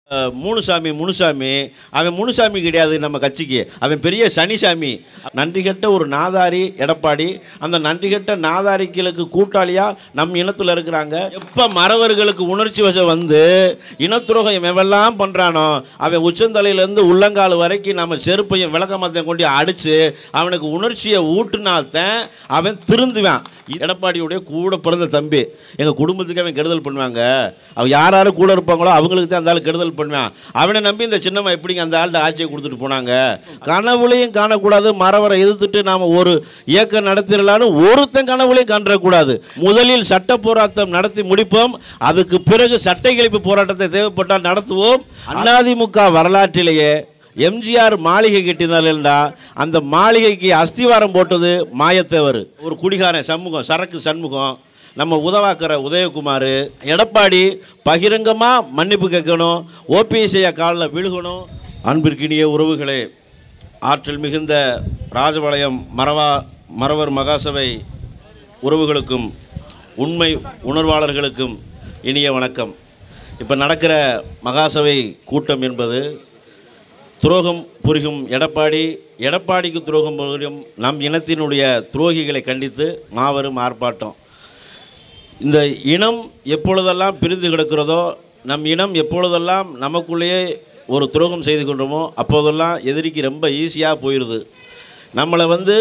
அஹ், மூணுசாமி முனுசாமி அவன் முனுசாமி கிடையாது நம்ம கட்சிக்கு அவன் பெரிய சனிசாமி நன்றி கெட்ட ஒரு நாதாரி எடப்பாடி அந்த நன்றி கெட்ட நாதாரிகளுக்கு கூட்டாளியா நம் இனத்துல இருக்கிறாங்க எப்ப மறவர்களுக்கு உணர்ச்சி வசம் வந்து இனத்துரோகம் எவெல்லாம் பண்றானோ அவன் உச்சந்தலையிலேருந்து உள்ளங்கால் வரைக்கும் நம்ம செருப்பையும் விளக்கமத்தையும் கொண்டு அடிச்சு அவனுக்கு உணர்ச்சியை ஊட்டுனால்தான் அவன் திருந்துவான் எடப்பாடியுடைய கூட பிறந்த தம்பி எங்கள் குடும்பத்துக்கு அவன் கெடுதல் பண்ணுவாங்க அவன் யார் யார் கூட இருப்பாங்களோ அவங்களுக்கு தான் அந்த ஆள் கெடுதல் பண்ணுவான் அவனை நம்பி இந்த சின்னம்மா எப்படிங்க அந்த ஆள்கிட்ட ஆட்சியை கொடுத்துட்டு போனாங்க கனவுலையும் காணக்கூடாது மறவரை எதிர்த்துட்டு நாம் ஒரு இயக்கம் நடத்திடலான்னு ஒருத்தன் கனவுலையும் காண்றக்கூடாது முதலில் சட்ட போராட்டம் நடத்தி முடிப்போம் அதுக்கு பிறகு சட்டை கிழிப்பு போராட்டத்தை தேவைப்பட்டால் நடத்துவோம் அதிமுக வரலாற்றிலேயே எம்ஜிஆர் மாளிகை கட்டினார்டா அந்த மாளிகைக்கு அஸ்திவாரம் போட்டது மாயத்தேவர் ஒரு குடிகாரன் சண்முகம் சரக்கு சண்முகம் நம்ம உதவாக்கிற உதயகுமார் எடப்பாடி பகிரங்கமாக மன்னிப்பு கேட்கணும் ஓபிஎஸ் ஐயா காலில் விழுகணும் அன்பிற்கினிய உறவுகளே ஆற்றல் மிகுந்த ராஜபாளையம் மரவா மறவர் மகாசபை உறவுகளுக்கும் உண்மை உணர்வாளர்களுக்கும் இனிய வணக்கம் இப்போ நடக்கிற மகாசபை கூட்டம் என்பது துரோகம் புரியும் எடப்பாடி எடப்பாடிக்கு துரோகம் புரியும் நம் இனத்தினுடைய துரோகிகளை கண்டித்து மாபெரும் ஆர்ப்பாட்டம் இந்த இனம் எப்பொழுதெல்லாம் பிரிந்து கிடக்கிறதோ நம் இனம் எப்பொழுதெல்லாம் நமக்குள்ளேயே ஒரு துரோகம் செய்து கொண்டோமோ அப்போதெல்லாம் எதிரிக்கு ரொம்ப ஈஸியாக போயிடுது நம்மளை வந்து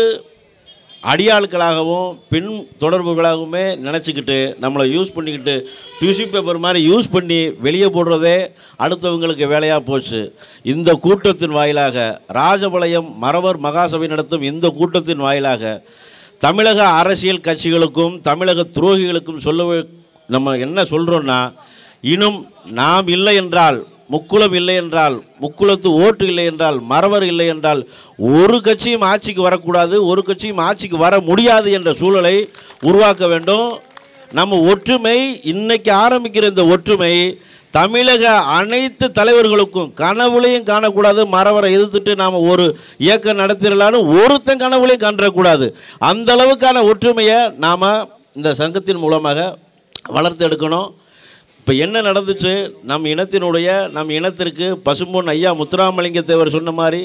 அடியாட்களாகவும் பின் தொடர்புகளாகவுமே நினச்சிக்கிட்டு நம்மளை யூஸ் பண்ணிக்கிட்டு டியூசி பேப்பர் மாதிரி யூஸ் பண்ணி வெளியே போடுறதே அடுத்தவங்களுக்கு வேலையாக போச்சு இந்த கூட்டத்தின் வாயிலாக ராஜபாளையம் மறவர் மகாசபை நடத்தும் இந்த கூட்டத்தின் வாயிலாக தமிழக அரசியல் கட்சிகளுக்கும் தமிழக துரோகிகளுக்கும் சொல்ல நம்ம என்ன சொல்கிறோன்னா இன்னும் நாம் இல்லை என்றால் முக்குளம் இல்லை என்றால் முக்குளத்து ஓட்டு இல்லை என்றால் மறவர் இல்லை என்றால் ஒரு கட்சியும் ஆட்சிக்கு வரக்கூடாது ஒரு கட்சியும் ஆட்சிக்கு வர முடியாது என்ற சூழலை உருவாக்க வேண்டும் நம்ம ஒற்றுமை இன்னைக்கு ஆரம்பிக்கிற இந்த ஒற்றுமை தமிழக அனைத்து தலைவர்களுக்கும் கனவுலையும் காணக்கூடாது மறவரை எதிர்த்துட்டு நாம் ஒரு இயக்கம் நடத்திடலான்னு ஒருத்தன் கனவுலையும் காண்றக்கூடாது அந்த அளவுக்கான ஒற்றுமையை நாம் இந்த சங்கத்தின் மூலமாக வளர்த்து எடுக்கணும் இப்போ என்ன நடந்துச்சு நம் இனத்தினுடைய நம் இனத்திற்கு பசும்பொன் ஐயா முத்துராமலிங்க தேவர் சொன்ன மாதிரி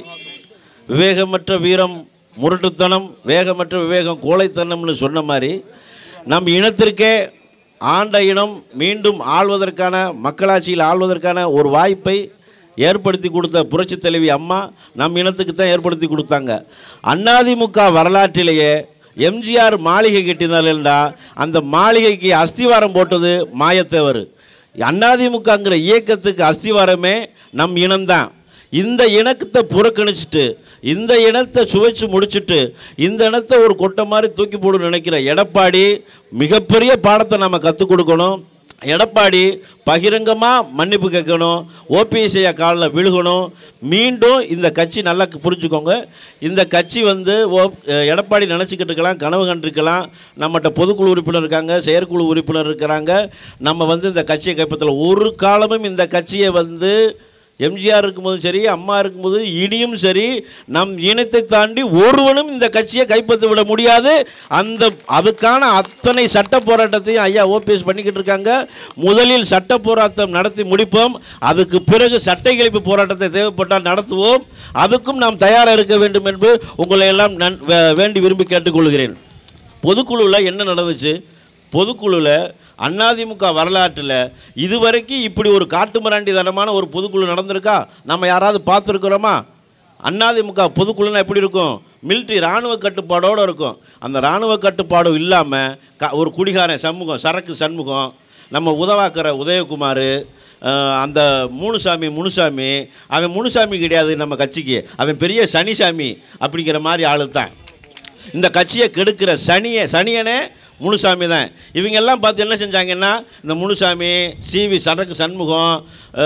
விவேகமற்ற வீரம் முரட்டுத்தனம் வேகமற்ற விவேகம் கோழைத்தனம்னு சொன்ன மாதிரி நம் இனத்திற்கே ஆண்ட இனம் மீண்டும் ஆள்வதற்கான மக்களாட்சியில் ஆள்வதற்கான ஒரு வாய்ப்பை ஏற்படுத்தி கொடுத்த புரட்சித் தலைவி அம்மா நம் இனத்துக்கு தான் ஏற்படுத்தி கொடுத்தாங்க அதிமுக வரலாற்றிலேயே எம்ஜிஆர் மாளிகை கட்டினார்டா அந்த மாளிகைக்கு அஸ்திவாரம் போட்டது மாயத்தேவர் அதிமுகங்கிற இயக்கத்துக்கு அஸ்திவாரமே நம் இனம்தான் இந்த இனத்தை புறக்கணிச்சிட்டு இந்த இனத்தை சுவைச்சு முடிச்சுட்டு இந்த இனத்தை ஒரு கொட்டை மாதிரி தூக்கி போடணும்னு நினைக்கிற எடப்பாடி மிகப்பெரிய பாடத்தை நம்ம கற்றுக் கொடுக்கணும் எடப்பாடி பகிரங்கமாக மன்னிப்பு கேட்கணும் ஓபிஎஸ் ஐயா காலில் விழுகணும் மீண்டும் இந்த கட்சி நல்லா புரிஞ்சுக்கோங்க இந்த கட்சி வந்து ஓ எடப்பாடி நினச்சிக்கிட்டு இருக்கலாம் கனவு கண்டிருக்கலாம் நம்மகிட்ட பொதுக்குழு உறுப்பினர் இருக்காங்க செயற்குழு உறுப்பினர் இருக்கிறாங்க நம்ம வந்து இந்த கட்சியை கைப்பற்றல ஒரு காலமும் இந்த கட்சியை வந்து எம்ஜிஆர் இருக்கும்போதும் சரி அம்மா இருக்கும்போது இனியும் சரி நம் இனத்தை தாண்டி ஒருவனும் இந்த கட்சியை கைப்பற்றி விட முடியாது அந்த அதுக்கான அத்தனை சட்ட போராட்டத்தையும் ஐயா ஓபிஎஸ் பண்ணிக்கிட்டு இருக்காங்க முதலில் சட்ட போராட்டம் நடத்தி முடிப்போம் அதுக்கு பிறகு சட்டை கிழிப்பு போராட்டத்தை தேவைப்பட்டால் நடத்துவோம் அதுக்கும் நாம் தயாராக இருக்க வேண்டும் என்று உங்களை எல்லாம் நான் வே- வேண்டி விரும்பி கேட்டுக்கொள்கிறேன் பொதுக்குழுவில் என்ன நடந்துச்சு பொதுக்குழுவில் அதிமுக வரலாற்றில் இதுவரைக்கும் இப்படி ஒரு காட்டுமிராண்டித்தனமான ஒரு பொதுக்குழு நடந்திருக்கா நம்ம யாராவது பார்த்துருக்குறோமா அதிமுக பொதுக்குழுனா எப்படி இருக்கும் மிலிட்ரி இராணுவ கட்டுப்பாடோடு இருக்கும் அந்த இராணுவ கட்டுப்பாடும் இல்லாமல் க ஒரு குடிகாரன் சண்முகம் சரக்கு சண்முகம் நம்ம உதவாக்கிற உதயகுமார் அஹ், அந்த மூணுசாமி முனுசாமி அவன் முனுசாமி கிடையாது நம்ம கட்சிக்கு அவன் பெரிய சனிசாமி அப்படிங்கிற மாதிரி ஆளு தான் இந்த கட்சியை கெடுக்கிற சனிய சனியனே முனுசாமி தான் இவங்க எல்லாம் பார்த்து என்ன செஞ்சாங்கன்னா இந்த முனுசாமி சிவி சரக்கு சண்முகம்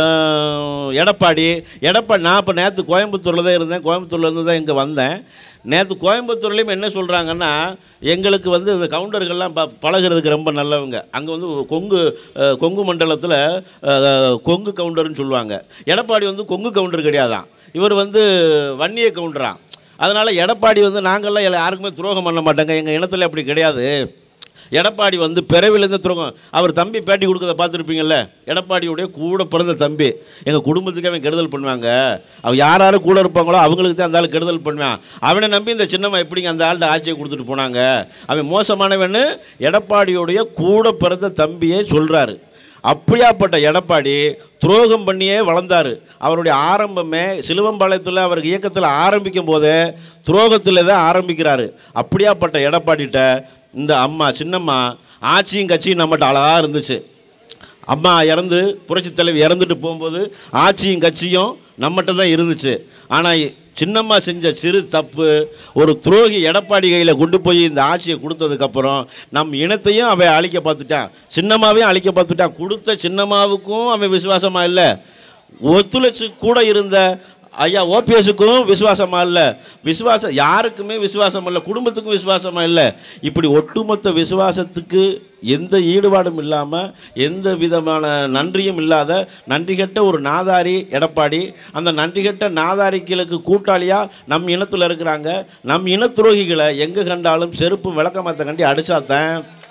அஹ், எடப்பாடி எடப்பாடி நான் இப்போ நேற்று கோயம்புத்தூரில் தான் இருந்தேன் கோயம்புத்தூர்லேருந்து தான் இங்கே வந்தேன் நேற்று கோயம்புத்தூர்லேயும் என்ன சொல்கிறாங்கன்னா எங்களுக்கு வந்து இந்த கவுண்டர்கள்லாம் ப பழகுறதுக்கு ரொம்ப நல்லவங்க அங்கே வந்து கொங்கு அஹ், கொங்கு மண்டலத்தில் கொங்கு கவுண்டர்னு சொல்லுவாங்க எடப்பாடி வந்து கொங்கு கவுண்டர் கிடையாதான் இவர் வந்து வன்னிய கவுண்டரான் அதனால் எடப்பாடி வந்து நாங்கள்லாம் எல்லா- யாருக்குமே துரோகம் பண்ண மாட்டாங்க எங்கள் இனத்தில் அப்படி கிடையாது எடப்பாடி வந்து பிறவிலேருந்து துரோகம் அவர் தம்பி பேட்டி கொடுக்கறத பார்த்துருப்பீங்கல்ல எடப்பாடியுடைய கூட பிறந்த தம்பி எங்கள் குடும்பத்துக்கு அவன் கெடுதல் பண்ணுவாங்க அவன் யார் யார் கூட இருப்பாங்களோ அவங்களுக்கு தான் அந்த ஆள் கெடுதல் பண்ணுவான் அவனை நம்பி இந்த சின்னம்மா எப்படிங்க அந்த ஆள்கிட்ட ஆட்சியை கொடுத்துட்டு போனாங்க அவன் மோசமானவன்னு எடப்பாடியுடைய கூட பிறந்த தம்பியே சொல்கிறாரு அப்படியாப்பட்ட எடப்பாடி துரோகம் பண்ணியே வளர்ந்தார் அவருடைய ஆரம்பமே சிலுவம்பாளையத்தில் அவர் இயக்கத்தில் ஆரம்பிக்கும் போதே துரோகத்தில் தான் ஆரம்பிக்கிறாரு அப்படியாப்பட்ட எடப்பாடிட்ட இந்த அம்மா சின்னம்மா ஆட்சியும் கட்சியும் நம்மகிட்ட அழகாக இருந்துச்சு அம்மா இறந்து புரட்சித் தலைவி இறந்துட்டு போகும்போது ஆட்சியும் கட்சியும் நம்மகிட்ட தான் இருந்துச்சு ஆனால் சின்னம்மா செஞ்ச சிறு தப்பு ஒரு துரோகி எடப்பாடி கையில் கொண்டு போய் இந்த ஆட்சியை கொடுத்ததுக்கப்புறம் நம் இனத்தையும் அவன் அழிக்க பார்த்துட்டான் சின்னம்மாவையும் அழிக்க பார்த்துட்டான் கொடுத்த சின்னம்மாவுக்கும் அவன் விசுவாசமாக இல்லை ஒத்துழைச்சு கூட இருந்த ஐயா ஓபிஎஸ்க்கும் விசுவாசமா இல்லை விசுவாசம் யாருக்குமே விசுவாசம் இல்லை குடும்பத்துக்கும் விசுவாசமா இல்லை இப்படி ஒட்டுமொத்த விசுவாசத்துக்கு எந்த ஈடுபாடும் இல்லாமல் எந்த விதமான நன்றியும் இல்லாத நன்றிகெட்ட ஒரு நாதாரி எடப்பாடி அந்த நன்றிகெட்ட நாதாரிகளுக்கு கூட்டாளியாக நம் இனத்தில் இருக்கிறாங்க நம் இன துரோகிகளை எங்கே கண்டாலும் செருப்பு விளக்கமத்தை கண்டி அடிச்சாத்தேன்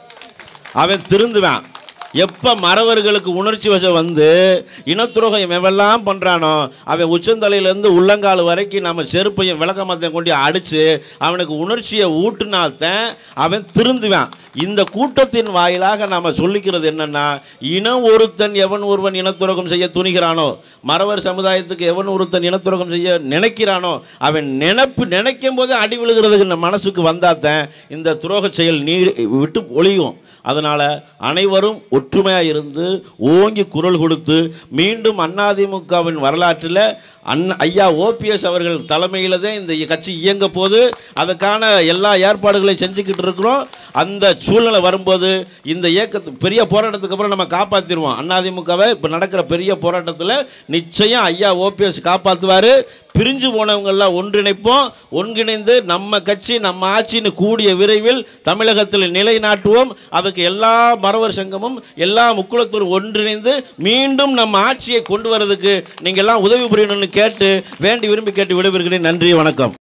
அவன் திருந்துவான் எப்போ மறவர்களுக்கு உணர்ச்சி வசம் வந்து இனத்துரோகம் எவெல்லாம் பண்ணுறானோ அவன் உச்சந்தலையிலேருந்து உள்ளங்கால் வரைக்கும் நம்ம செருப்பையும் விளக்கமத்தையும் கொண்டு அடித்து அவனுக்கு உணர்ச்சியை ஊட்டினால்தான் அவன் திருந்துவான் இந்த கூட்டத்தின் வாயிலாக நாம் சொல்லிக்கிறது என்னன்னா இனம் ஒருத்தன் எவன் ஒருவன் இனத்துரோகம் செய்ய துணிகிறானோ மறவர் சமுதாயத்துக்கு எவன் ஒருத்தன் இனத்துரோகம் செய்ய நினைக்கிறானோ அவன் நினைப்பு நினைக்கும் போதே அடி விழுகிறதுக்கு நம்ம மனசுக்கு வந்தாதான் இந்த துரோக செயல் நீர் விட்டு ஒழியும் அதனால் அனைவரும் ஒற்றுமையாக இருந்து ஓங்கி குரல் கொடுத்து மீண்டும் அதிமுகவின் வரலாற்றில் அன் ஐயா ஓபிஎஸ் அவர்கள் தலைமையில் தான் இந்த கட்சி இயங்க போது அதுக்கான எல்லா ஏற்பாடுகளையும் செஞ்சுக்கிட்டு இருக்கிறோம் அந்த சூழ்நிலை வரும்போது இந்த இயக்கத்து பெரிய போராட்டத்துக்கு அப்புறம் நம்ம காப்பாற்றிடுவோம் அதிமுகவை இப்போ நடக்கிற பெரிய போராட்டத்தில் நிச்சயம் ஐயா ஓபிஎஸ் காப்பாற்றுவார் பிரிஞ்சு போனவங்கெல்லாம் ஒன்றிணைப்போம் ஒன்றிணைந்து நம்ம கட்சி நம்ம ஆட்சின்னு கூடிய விரைவில் தமிழகத்தில் நிலைநாட்டுவோம் அதுக்கு எல்லா மறவர் சங்கமும் எல்லா முக்குளத்தூரும் ஒன்றிணைந்து மீண்டும் நம்ம ஆட்சியை கொண்டு வரதுக்கு நீங்கள் எல்லாம் உதவி புரியணும்னு கேட்டு வேண்டி விரும்பி கேட்டு விடைபெறுகிறேன் நன்றி வணக்கம்